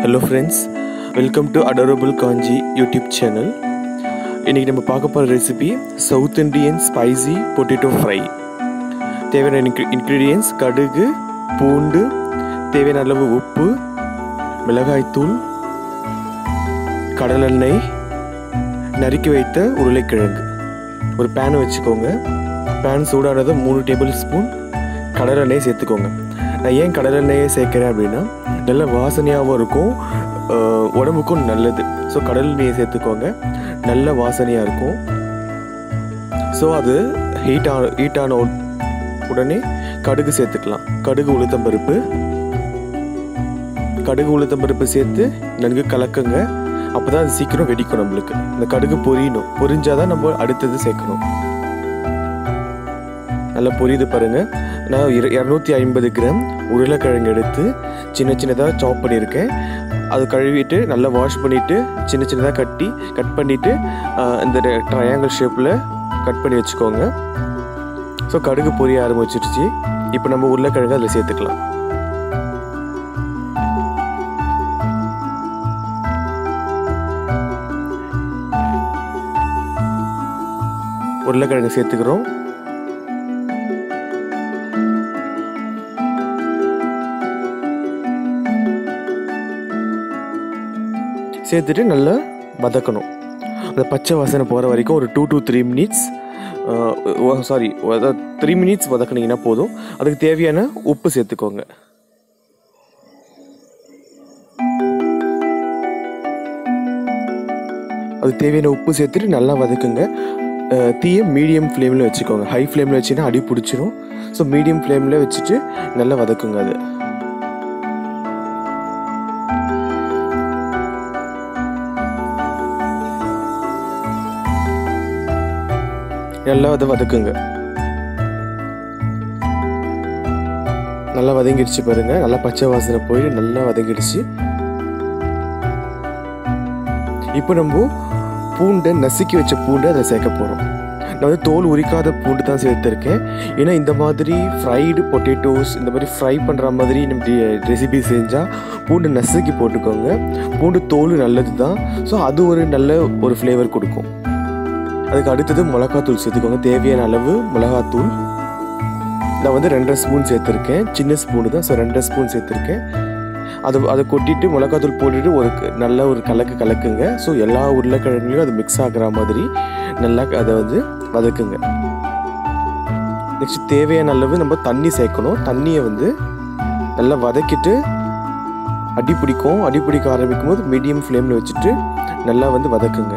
hello friends welcome to adorable Kanchi YouTube channel இன்றைக்கி நம்ம பார்க்க போகிற recipe south Indian spicy potato fry தேவையான இன்க்ரீடியன்ஸ் கடுகு பூண்டு தேவையான அளவு உப்பு மிளகாய்த்தூள் கடலெண்ணெய் நறுக்கி வைத்த உருளைக்கிழங்கு ஒரு பேனை வச்சுக்கோங்க பேன் சூடானதும் மூணு டேபிள் ஸ்பூன் கடலெண்ணெய் சேர்த்துக்கோங்க நான் ஏன் கடலெண்ணெயை சேர்க்குறேன் அப்படின்னா நல்ல வாசனையாகவும் இருக்கும் அஹ், உடம்புக்கும் நல்லது ஸோ கடலெண்ணெயை சேர்த்துக்கோங்க நல்ல வாசனையாக இருக்கும் ஸோ அது ஹீட் ஆன ஹீட் ஆன உட- உடனே கடுகு சேர்த்துக்கலாம் கடுகு உளுத்தம்பருப்பு கடுகு உளுத்தம்பருப்பு சேர்த்து நன்கு கலக்குங்க அப்போ தான் அது சீக்கிரம் வெடிக்கும் நம்மளுக்கு இந்த கடுகு பொரியணும் பொரிஞ்சாதான் நம்ம அடுத்தது சேர்க்கணும் நல்லா பொரியுது பாருங்க நான் இர- இரநூத்தி ஐம்பது கிராம் உருளைக்கிழங்கு எடுத்து சின்ன சின்னதாக சாப் பண்ணியிருக்கேன் அது கழுவிட்டு நல்லா வாஷ் பண்ணிவிட்டு சின்ன சின்னதாக கட்டி கட் பண்ணிவிட்டு இந்த ட்ரையாங்கிள் ஷேப்பில் கட் பண்ணி வச்சுக்கோங்க ஸோ கடுகு பொரிய ஆரம்பிச்சிருச்சு இப்போ நம்ம உருளைக்கிழங்கு அதில் சேர்த்துக்கலாம் உருளைக்கிழங்கு சேர்த்துக்கிறோம் சேர்த்துட்டு நல்லா வதக்கணும் அந்த பச்சை வாசனை போகிற வரைக்கும் ஒரு two to three minutes sorry three minutes வதக்குனீங்கன்னா போதும் அதுக்கு தேவையான உப்பு சேர்த்துக்கோங்க அது தேவையான உப்பு சேர்த்துட்டு நல்லா வதக்குங்க அஹ், தீயை மீடியம் ஃப்ளேமில் வச்சுக்கோங்க ஹை ஃப்ளேமில் வச்சுன்னா அடி பிடிச்சிரும் ஸோ மீடியம் ஃப்ளேமில் வச்சுட்டு நல்லா வதக்குங்க அது நல்லா அதை வதக்குங்க நல்லா வதங்கிடுச்சு பாருங்க நல்லா பச்சை வாசனை போய் நல்லா வதங்கிடுச்சு இப்போ நம்ம பூண்டை நசுக்கி வச்ச பூண்டை அதை சேர்க்க போகிறோம் நான் வந்து தோல் உரிக்காத பூண்டு தான் சேர்த்துருக்கேன் ஏன்னா இந்த மாதிரி ஃப்ரைடு பொட்டேட்டோஸ் இந்த மாதிரி ஃப்ரை பண்ணுற மாதிரி நம்ம ரெசிபி செஞ்சால் பூண்டு நசுக்கி போட்டுக்கோங்க பூண்டு தோல் நல்லது தான் ஸோ அது ஒரு நல்ல ஒரு ஃப்ளேவர் கொடுக்கும் அதுக்கு அடுத்தது மிளகாத்தூள் சேர்த்துக்கோங்க தேவையான அளவு மிளகாத்தூள் நான் வந்து ரெண்டரை ஸ்பூன் சேர்த்துருக்கேன் சின்ன ஸ்பூனு தான் ஸோ ரெண்டரை ஸ்பூன் சேர்த்துருக்கேன் அதை அதை கொட்டிட்டு மிளகாத்தூள் போட்டுட்டு ஒரு க- நல்ல ஒரு கலக்கு கலக்குங்க ஸோ எல்லா உருளைக்கிழங்குலையும் அது மிக்ஸ் ஆகுற மாதிரி நல்லா அதை வந்து வதக்குங்க நெக்ஸ்ட் தேவையான அளவு நம்ம தண்ணி சேர்க்கணும் தண்ணியை வந்து நல்லா வதக்கிட்டு அடி பிடிக்கும் அடி பிடிக்க ஆரம்பிக்கும் போது மீடியம் ஃப்ளேமில் வச்சுட்டு நல்லா வந்து வதக்குங்க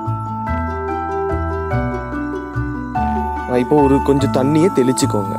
ஆ, இப்போ ஒரு கொஞ்சம் தண்ணியை தெளிச்சுக்கோங்க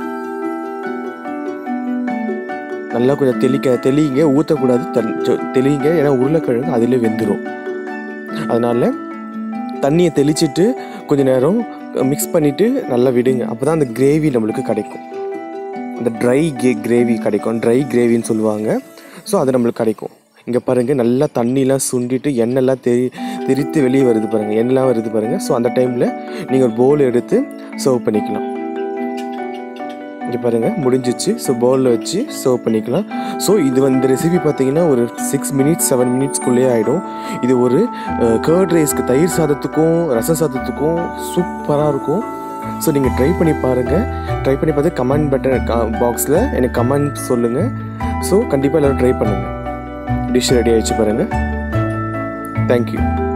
நல்லா கொஞ்சம் தெளிக்க தெளிங்க ஊற்றக்கூடாது தன் சொ- தெளிங்க ஏன்னா உருளைக்கிழங்கு அதிலே வெந்துடும் அதனால தண்ணியை தெளிச்சிட்டு கொஞ்ச நேரம் மிக்ஸ் பண்ணிவிட்டு நல்லா விடுங்க அப்போ தான் அந்த கிரேவி நம்மளுக்கு கிடைக்கும் அந்த ட்ரை கே கிரேவி கிடைக்கும் ட்ரை கிரேவின்னு சொல்லுவாங்க ஸோ அது நம்மளுக்கு கிடைக்கும் இங்கே பாருங்கள் நல்லா தண்ணிலாம் சுண்டிட்டு எண்ணெய்லாம் தெரி தெரித்து வெளியே வருது பாருங்கள் எண்ணெய்லாம் வருது பாருங்கள் ஸோ அந்த டைமில் நீங்கள் ஒரு பவுல் எடுத்து சர்வ் பண்ணிக்கலாம் இங்கே பாருங்கள் முடிஞ்சிச்சு ஸோ பவுலில் வச்சு சர்வ் பண்ணிக்கலாம் ஸோ இது வந்து ரெசிபி பார்த்தீங்கன்னா ஒரு சிக்ஸ் மினிட்ஸ் செவன் மினிட்ஸ்க்குள்ளேயே ஆகிடும் இது ஒரு கேர்ட் ரைஸ்க்கு தயிர் சாதத்துக்கும் ரச சாதத்துக்கும் சூப்பராக இருக்கும் ஸோ நீங்கள் ட்ரை பண்ணி பாருங்கள் ட்ரை பண்ணி பார்த்து கமெண்ட் பட்டன் பாக்ஸில் எனக்கு கமெண்ட் சொல்லுங்கள் ஸோ கண்டிப்பாக எல்லோரும் ட்ரை பண்ணுங்கள் டிஷ் ரெடி ஆயிடுச்சு பாருங்கள் தேங்க்யூ